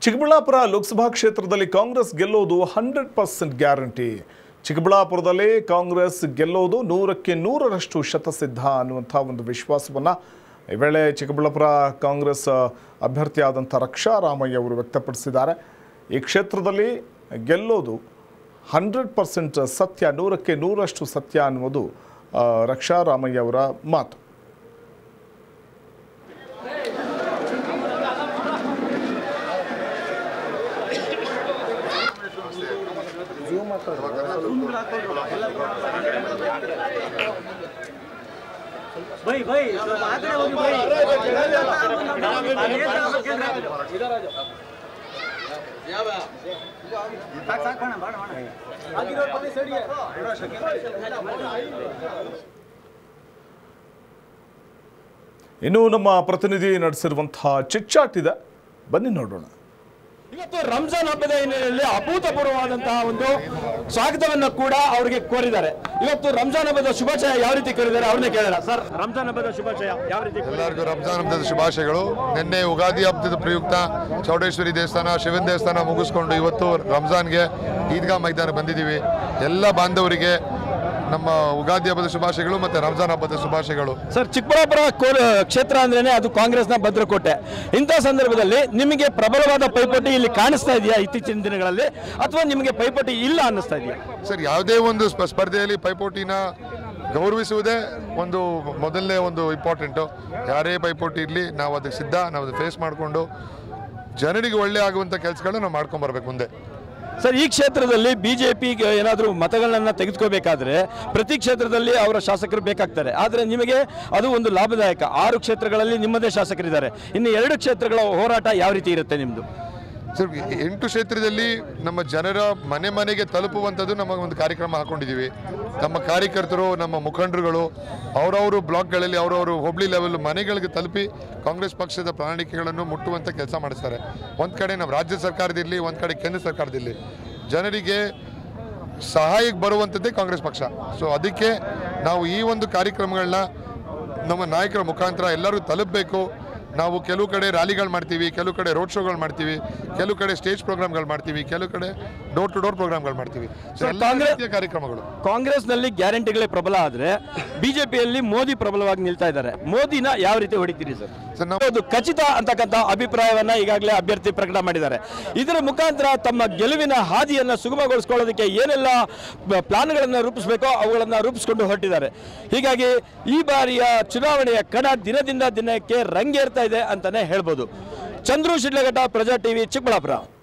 ಚಿಕ್ಕಬಳ್ಳಾಪುರ ಲೋಕಸಭಾ ಕ್ಷೇತ್ರದಲ್ಲಿ ಕಾಂಗ್ರೆಸ್ ಗೆಲ್ಲೋದು hundred percent guarantee ಚಿಕ್ಕಬಳ್ಳಾಪುರದಲ್ಲಿ ಕಾಂಗ್ರೆಸ್ ಗೆಲ್ಲೋದು ನೂರಕ್ಕೆ ನೂರರಷ್ಟು ಶತಸಿದ್ಧ ಅನ್ನುವಂಥ ಒಂದು ವಿಶ್ವಾಸವನ್ನು ಈ ವೇಳೆ ಚಿಕ್ಕಬಳ್ಳಾಪುರ ಕಾಂಗ್ರೆಸ್ ಅಭ್ಯರ್ಥಿಯಾದಂಥ ರಕ್ಷಾ ರಾಮಯ್ಯ ಅವರು ವ್ಯಕ್ತಪಡಿಸಿದ್ದಾರೆ ಈ ಕ್ಷೇತ್ರದಲ್ಲಿ ಗೆಲ್ಲೋದು ಹಂಡ್ರೆಡ್ ಪರ್ಸೆಂಟ್ ಸತ್ಯ ನೂರಕ್ಕೆ ನೂರಷ್ಟು ಸತ್ಯ ಅನ್ನುವುದು ಆ, ರಕ್ಷಾ ರಾಮಯ್ಯ ಅವರ ಮಾತು भाई भाई आगे होगी भाई ಸಾಕು ಸಾಕು ಬಾಣ ಬಾಣ ಬಾಣ ಆಗಿರೋ ಪೊಲೀಸ್ ಹೇಳಿ ಇನ್ನು ನಮ್ಮ ಪ್ರತಿನಿಧಿ ನಡೆಸಿರುವಂತಹ ಚಿಚ್ಚಾಟಿದೆ ಬನ್ನಿ ನೋಡೋಣ ಇವತ್ತು ರಂಜಾನ್ ಹಬ್ಬದ ಹಿನ್ನೆಲೆಯಲ್ಲಿ ಅಭೂತಪೂರ್ವವಾದಂತಹ ಒಂದು ಸ್ವಾಗತವನ್ನ ಕೂಡ ಅವರಿಗೆ ಕೋರಿದ್ದಾರೆ ಇವತ್ತು ರಂಜಾನ್ ಹಬ್ಬದ ಶುಭಾಶಯ ಯಾವ ರೀತಿ ಕೋರಿದ್ದಾರೆ ಅವ್ರನ್ನೇ ಕೇಳೋಣ ಸರ್ ರಂಜಾನ್ ಹಬ್ಬದ ಶುಭಾಶಯ ಯಾವ ರೀತಿ ಎಲ್ಲರಿಗೂ ರಂಜಾನ್ ಹಬ್ಬದ ಶುಭಾಶಯಗಳು ನಿನ್ನೆ ಯುಗಾದಿ ಹಬ್ಬದ ಪ್ರಯುಕ್ತ ಚೌಡೇಶ್ವರಿ ದೇವಸ್ಥಾನ ಶಿವನ ದೇವಸ್ಥಾನ ಮುಗಿಸ್ಕೊಂಡು ಇವತ್ತು ರಂಜಾನ್ಗೆ ಈದ್ಗಾ ಮೈದಾನ ಬಂದಿದ್ದೀವಿ ಎಲ್ಲ ಬಾಂಧವರಿಗೆ ನಮ್ಮ ಉಗಾದಿ ಹಬ್ಬದ ಶುಭಾಶಯಗಳು ಮತ್ತು ರಂಜಾನ್ ಹಬ್ಬದ ಶುಭಾಶಯಗಳು ಸರ್ ಚಿಕ್ಕಬಳ್ಳಾಪುರ ಕೋಲ್ ಕ್ಷೇತ್ರ ಅಂದ್ರೇನೆ ಅದು ಕಾಂಗ್ರೆಸ್ನ ಭದ್ರಕೋಟೆ ಇಂಥ ಸಂದರ್ಭದಲ್ಲಿ ನಿಮಗೆ ಪ್ರಬಲವಾದ ಪೈಪೋಟಿ ಇಲ್ಲಿ ಕಾಣಿಸ್ತಾ ಇದೆಯಾ ಇತ್ತೀಚಿನ ದಿನಗಳಲ್ಲಿ ಅಥವಾ ನಿಮಗೆ ಪೈಪೋಟಿ ಇಲ್ಲ ಅನ್ನಿಸ್ತಾ ಇದೆಯಾ ಸರ್ ಯಾವುದೇ ಒಂದು ಸ್ಪ- ಸ್ಪರ್ಧೆಯಲ್ಲಿ ಪೈಪೋಟಿನ ಗೌರವಿಸುವುದೇ ಒಂದು ಮೊದಲನೇ ಒಂದು ಇಂಪಾರ್ಟೆಂಟು ಯಾರೇ ಪೈಪೋಟಿ ಇರಲಿ ನಾವು ಅದಕ್ಕೆ ಸಿದ್ಧ ನಾವು ಅದು ಫೇಸ್ ಮಾಡಿಕೊಂಡು ಜನರಿಗೆ ಒಳ್ಳೆ ಆಗುವಂಥ ಕೆಲಸಗಳನ್ನ ನಾವು ಮಾಡ್ಕೊಂಬರ್ಬೇಕು ಮುಂದೆ ಸರ್ ಈ ಕ್ಷೇತ್ರದಲ್ಲಿ ಬಿಜೆಪಿ ಏನಾದರೂ ಮತಗಳನ್ನ ತೆಗೆದುಕೋಬೇಕಾದ್ರೆ ಪ್ರತಿ ಕ್ಷೇತ್ರದಲ್ಲಿ ಅವರ ಶಾಸಕರು ಬೇಕಾಗ್ತಾರೆ ಆದರೆ ನಿಮಗೆ ಅದು ಒಂದು ಲಾಭದಾಯಕ ಆರು ಕ್ಷೇತ್ರಗಳಲ್ಲಿ ನಿಮ್ಮದೇ ಶಾಸಕರಿದ್ದಾರೆ ಇನ್ನು ಎರಡು ಕ್ಷೇತ್ರಗಳ ಹೋರಾಟ ಯಾವ ರೀತಿ ಇರುತ್ತೆ ನಿಮ್ಮದು ಸರ್ ಎಂಟು ಕ್ಷೇತ್ರದಲ್ಲಿ ನಮ್ಮ ಜನರ ಮನೆ ಮನೆಗೆ ತಲುಪುವಂಥದ್ದು ನಮ್ಮ ಒಂದು ಕಾರ್ಯಕ್ರಮ ಹಾಕೊಂಡಿದ್ದೀವಿ ನಮ್ಮ ಕಾರ್ಯಕರ್ತರು ನಮ್ಮ ಮುಖಂಡರುಗಳು ಅವರವರು ಬ್ಲಾಕ್ಗಳಲ್ಲಿ ಅವರವರು ಹೋಬಳಿ ಲೆವೆಲ್ ಮನೆಗಳಿಗೆ ತಲುಪಿ ಕಾಂಗ್ರೆಸ್ ಪಕ್ಷದ ಪ್ರಣಾಳಿಕೆಗಳನ್ನು ಮುಟ್ಟುವಂಥ ಕೆಲಸ ಮಾಡಿಸ್ತಾರೆ ಒಂದು ಕಡೆ ನಮ್ಮ ರಾಜ್ಯ ಸರ್ಕಾರದಿರಲಿ ಒಂದು ಕಡೆ ಕೇಂದ್ರ ಸರ್ಕಾರದಿರಲಿ ಜನರಿಗೆ ಸಹಾಯಕ್ಕೆ ಬರುವಂಥದ್ದೇ ಕಾಂಗ್ರೆಸ್ ಪಕ್ಷ ಸೊ ಅದಕ್ಕೆ ನಾವು ಈ ಒಂದು ಕಾರ್ಯಕ್ರಮಗಳನ್ನ ನಮ್ಮ ನಾಯಕರ ಮುಖಾಂತರ ಎಲ್ಲರೂ ತಲುಪಬೇಕು ನಾವು ಕೆಲವು ಕಡೆ ರ್ಯಾಲಿಗಳು ಮಾಡ್ತೀವಿ ಕೆಲವು ಕಡೆ ರೋಡ್ ಶೋಗಳು ಮಾಡ್ತೀವಿ ಕೆಲವು ಕಡೆ ಸ್ಟೇಜ್ ಪ್ರೋಗ್ರಾಮ್ಗಳು ಮಾಡ್ತೀವಿ ಕೆಲವು ಕಡೆ ಡೋರ್ ಟು ಡೋರ್ ಪ್ರೋಗ್ರಾಮ್ಗಳು ಮಾಡ್ತೀವಿ ಸೊ ಎಲ್ಲ ಕಾಂಗ್ರೆಸ್- ರೀತಿಯ ಕಾರ್ಯಕ್ರಮಗಳು ಕಾಂಗ್ರೆಸ್ನಲ್ಲಿ ಗ್ಯಾರಂಟಿಗಳೇ ಪ್ರಬಲ ಆದರೆ ಬಿಜೆಪಿಯಲ್ಲಿ ಮೋದಿ ಪ್ರಬಲವಾಗಿ ನಿಲ್ತಾ ಇದ್ದಾರೆ ಮೋದಿನ ಯಾವ ರೀತಿ ಹೊಡಿತೀರಿ ಸರ್ ಸರ್ ನಾವು ಹೌದು ಖಚಿತ ಅಂತಕ್ಕಂಥ ಅಭಿಪ್ರಾಯವನ್ನ ಈಗಾಗಲೇ ಅಭ್ಯರ್ಥಿ ಪ್ರಕಟ ಮಾಡಿದ್ದಾರೆ ಇದರ ಮುಖಾಂತರ ತಮ್ಮ ಗೆಲುವಿನ ಹಾದಿಯನ್ನು ಸುಗಮಗೊಳಿಸ್ಕೊಳ್ಳೋದಕ್ಕೆ ಏನೆಲ್ಲ ಬ- ಪ್ಲಾನ್ಗಳನ್ನು ರೂಪಿಸಬೇಕೋ ಅವುಗಳನ್ನು ರೂಪಿಸಿಕೊಂಡು ಹೊರಟಿದ್ದಾರೆ ಹೀಗಾಗಿ ಈ ಬಾರಿಯ ಚುನಾವಣೆಯ ಕಣ ದಿನದಿಂದ ದಿನಕ್ಕೆ ರಂಗೇರ್ತಾ ಇದೆ ಅಂತಾನೆ ಹೇಳ್ಬೋದು ಚಂದ್ರು ಶಿಡ್ಲಘಟ್ಟ ಪ್ರಜಾ ಟಿವಿ ಚಿಕ್ಕಬಳ್ಳಾಪುರ